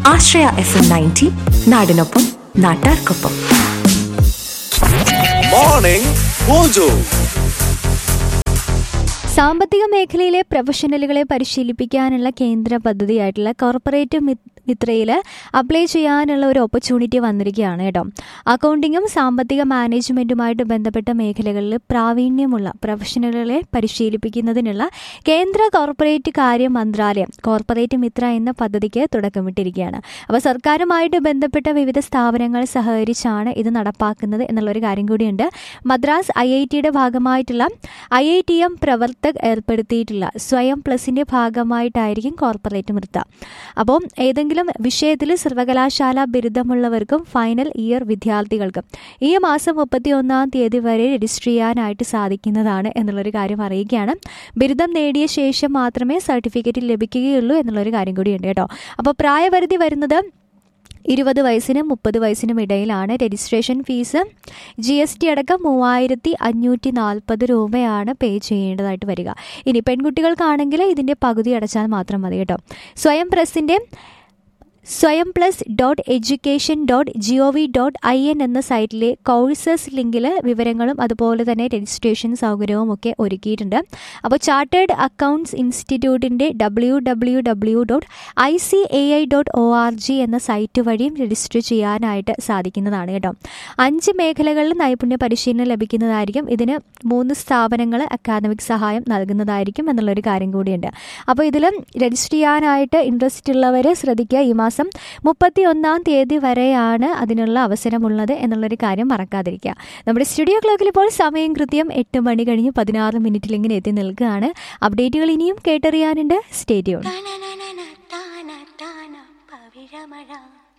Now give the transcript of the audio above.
ആശ്രയ F M ninety നാടിനൊപ്പം നാട്ടാർക്കൊപ്പം morning mojo സാമ്പത്തിക മേഖലയിലെ പ്രൊഫഷണലുകളെ പരിശീലിപ്പിക്കാനുള്ള കേന്ദ്ര പദ്ധതിയായിട്ടുള്ള കോർപ്പറേറ്റ് മിത്രയിൽ അപ്ലൈ ചെയ്യാനുള്ള ഒരു ഓപ്പർച്യൂണിറ്റി വന്നിരിക്കുകയാണ് കേട്ടോ അക്കൗണ്ടിങ്ങും സാമ്പത്തിക മാനേജ്മെൻറ്റുമായിട്ട് ബന്ധപ്പെട്ട മേഖലകളിൽ പ്രാവീണ്യമുള്ള പ്രൊഫഷണലുകളെ പരിശീലിപ്പിക്കുന്നതിനുള്ള കേന്ദ്ര കോർപ്പറേറ്റ് കാര്യ മന്ത്രാലയം കോർപ്പറേറ്റ് മിത്ര എന്ന പദ്ധതിക്ക് തുടക്കമിട്ടിരിക്കുകയാണ് അപ്പോൾ സർക്കാരുമായിട്ട് ബന്ധപ്പെട്ട വിവിധ സ്ഥാപനങ്ങൾ സഹകരിച്ചാണ് ഇത് നടപ്പാക്കുന്നത് എന്നുള്ളൊരു കാര്യം കൂടിയുണ്ട് മദ്രാസ് ഐ ഐ ടിയുടെ ഭാഗമായിട്ടുള്ള ഐ ഐ ടി എം പ്രവർത്തക് ഏർപ്പെടുത്തിയിട്ടുള്ള സ്വയം പ്ലസിൻ്റെ ഭാഗമായിട്ടായിരിക്കും കോർപ്പറേറ്റ് മിത്ര അപ്പോൾ ഏതെങ്കിലും വിഷയത്തിൽ സർവകലാശാല ബിരുദമുള്ളവർക്കും ഫൈനൽ ഇയർ വിദ്യാർത്ഥികൾക്കും ഈ മാസം മുപ്പത്തി ഒന്നാം തീയതി വരെ രജിസ്റ്റർ ചെയ്യാനായിട്ട് സാധിക്കുന്നതാണ് എന്നുള്ളൊരു കാര്യം അറിയിക്കുകയാണ് ബിരുദം നേടിയ ശേഷം മാത്രമേ സർട്ടിഫിക്കറ്റ് ലഭിക്കുകയുള്ളൂ എന്നുള്ളൊരു കാര്യം കൂടിയുണ്ട് കേട്ടോ അപ്പോൾ പ്രായപരിധി വരുന്നത് ഇരുപത് വയസ്സിനും മുപ്പത് വയസ്സിനും ഇടയിലാണ് registration fees G S T അടക്കം മൂവായിരത്തി അഞ്ഞൂറ്റി നാൽപ്പത് രൂപയാണ് പേ ചെയ്യേണ്ടതായിട്ട് വരിക ഇനി പെൺകുട്ടികൾക്കാണെങ്കിൽ ഇതിൻ്റെ പകുതി അടച്ചാൽ മാത്രം മതി കേട്ടോ സ്വയം പ്രസിൻ്റെ Swayam plus dot education dot G O V dot I N എന്ന സൈറ്റിലെ കോഴ്സസ് ലിങ്കിൽ വിവരങ്ങളും അതുപോലെ തന്നെ രജിസ്ട്രേഷൻ സൗകര്യവും ഒക്കെ ഒരുക്കിയിട്ടുണ്ട് അപ്പോൾ ചാർട്ടേഡ് അക്കൗണ്ട്സ് ഇൻസ്റ്റിറ്റ്യൂട്ടിൻ്റെ W W W dot I C A I dot O R G എന്ന സൈറ്റ് വഴിയും രജിസ്റ്റർ ചെയ്യാനായിട്ട് സാധിക്കുന്നതാണ് കേട്ടോ അഞ്ച് മേഖലകളിൽ നൈപുണ്യ പരിശീലനം ലഭിക്കുന്നതായിരിക്കും ഇതിന് മൂന്ന് സ്ഥാപനങ്ങൾ അക്കാദമിക് സഹായം നൽകുന്നതായിരിക്കും എന്നുള്ളൊരു കാര്യം കൂടിയുണ്ട് അപ്പോൾ ഇതിൽ രജിസ്റ്റർ ചെയ്യാനായിട്ട് ഇൻട്രസ്റ്റ് ഉള്ളവർ ശ്രദ്ധിക്കുക ഈ മാസം മുപ്പത്തി ഒന്നാം തീയതി വരെയാണ് അതിനുള്ള അവസരമുള്ളത് എന്നുള്ളൊരു കാര്യം മറക്കാതിരിക്കുക നമ്മുടെ സ്റ്റുഡിയോ ക്ലോക്കിൽ ഇപ്പോൾ സമയം കൃത്യം എട്ട് മണി കഴിഞ്ഞ് പതിനാറ് മിനിറ്റിൽ ഇങ്ങനെ എത്തി നിൽക്കുകയാണ് അപ്ഡേറ്റുകൾ ഇനിയും കേട്ടറിയാനുണ്ട് സ്റ്റേഡിയം താന താന താന പവിഴമഴ